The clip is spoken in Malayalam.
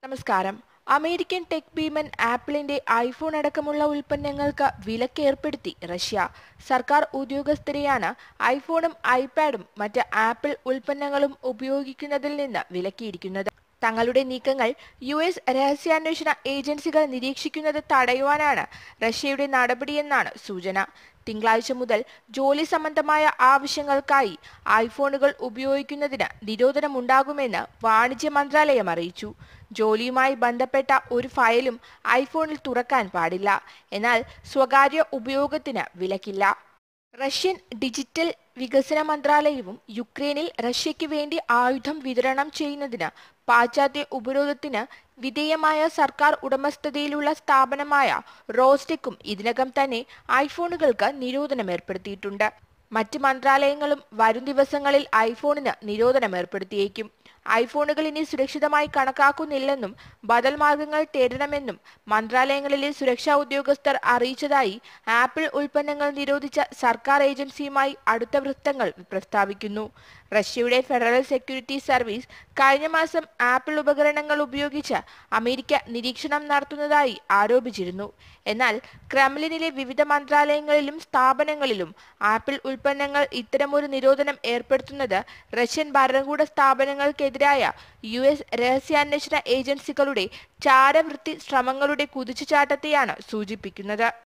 നമസ്കാരം അമേരിക്കൻ ടെക് ഭീമൻ ആപ്പിളിന്റെ ഐഫോൺ അടക്കമുള്ള ഉൽപ്പന്നങ്ങൾക്ക് വിലക്ക് ഏർപ്പെടുത്തി റഷ്യ സർക്കാർ ഉദ്യോഗസ്ഥരെയാണ് ഐഫോണും ഐപാഡും മറ്റ് ആപ്പിൾ ഉൽപ്പന്നങ്ങളും ഉപയോഗിക്കുന്നതിൽ നിന്ന് വിലക്കിയിരിക്കുന്നത് തങ്ങളുടെ നീക്കങ്ങൾ യു എസ് രഹസ്യാന്വേഷണ ഏജൻസികൾ നിരീക്ഷിക്കുന്നത് തടയുവാനാണ് റഷ്യയുടെ നടപടിയെന്നാണ് സൂചന തിങ്കളാഴ്ച മുതൽ ജോലി സംബന്ധമായ ആവശ്യങ്ങൾക്കായി ഐഫോണുകൾ ഉപയോഗിക്കുന്നതിന് നിരോധനമുണ്ടാകുമെന്ന് വാണിജ്യ മന്ത്രാലയം അറിയിച്ചു ജോലിയുമായി ബന്ധപ്പെട്ട ഒരു ഫയലും ഐഫോണിൽ തുറക്കാൻ പാടില്ല എന്നാൽ സ്വകാര്യ ഉപയോഗത്തിന് വിലക്കില്ല റഷ്യൻ ഡിജിറ്റൽ വികസന മന്ത്രാലയവും യുക്രൈനിൽ റഷ്യയ്ക്ക് വേണ്ടി ആയുധം വിതരണം ചെയ്യുന്നതിന് പാശ്ചാത്യ ഉപരോധത്തിന് വിധേയമായ സർക്കാർ ഉടമസ്ഥതയിലുള്ള സ്ഥാപനമായ റോസ്റ്റെക്കും ഇതിനകം തന്നെ ഐഫോണുകൾക്ക് നിരോധനം ഏർപ്പെടുത്തിയിട്ടുണ്ട് മറ്റ് മന്ത്രാലയങ്ങളും വരും ദിവസങ്ങളിൽ ഐഫോണിന് നിരോധനം ഏർപ്പെടുത്തിയേക്കും ഐഫോണുകൾ ഇനി സുരക്ഷിതമായി കണക്കാക്കുന്നില്ലെന്നും ബദൽ മാർഗങ്ങൾ തേടണമെന്നും മന്ത്രാലയങ്ങളിലെ സുരക്ഷാ ഉദ്യോഗസ്ഥർ അറിയിച്ചതായി ആപ്പിൾ ഉൽപ്പന്നങ്ങൾ നിരോധിച്ച സർക്കാർ ഏജൻസിയുമായി അടുത്ത വൃത്തങ്ങൾ പ്രസ്താവിക്കുന്നു റഷ്യയുടെ ഫെഡറൽ സെക്യൂരിറ്റി സർവീസ് കഴിഞ്ഞ മാസം ആപ്പിൾ ഉപകരണങ്ങൾ ഉപയോഗിച്ച് അമേരിക്ക നിരീക്ഷണം നടത്തുന്നതായി ആരോപിച്ചിരുന്നു എന്നാൽ ക്രെംലിനിലെ വിവിധ മന്ത്രാലയങ്ങളിലും സ്ഥാപനങ്ങളിലും ആപ്പിൾ ഉൽപ്പന്നങ്ങൾ ഇത്തരമൊരു നിരോധനം ഏർപ്പെടുത്തുന്നത് റഷ്യൻ ഭരണകൂട സ്ഥാപനങ്ങൾക്കെതിരായ യു എസ് രഹസ്യാന്വേഷണ ഏജൻസികളുടെ ചാരവൃത്തി ശ്രമങ്ങളുടെ കുതിച്ചുചാട്ടത്തെയാണ് സൂചിപ്പിക്കുന്നത്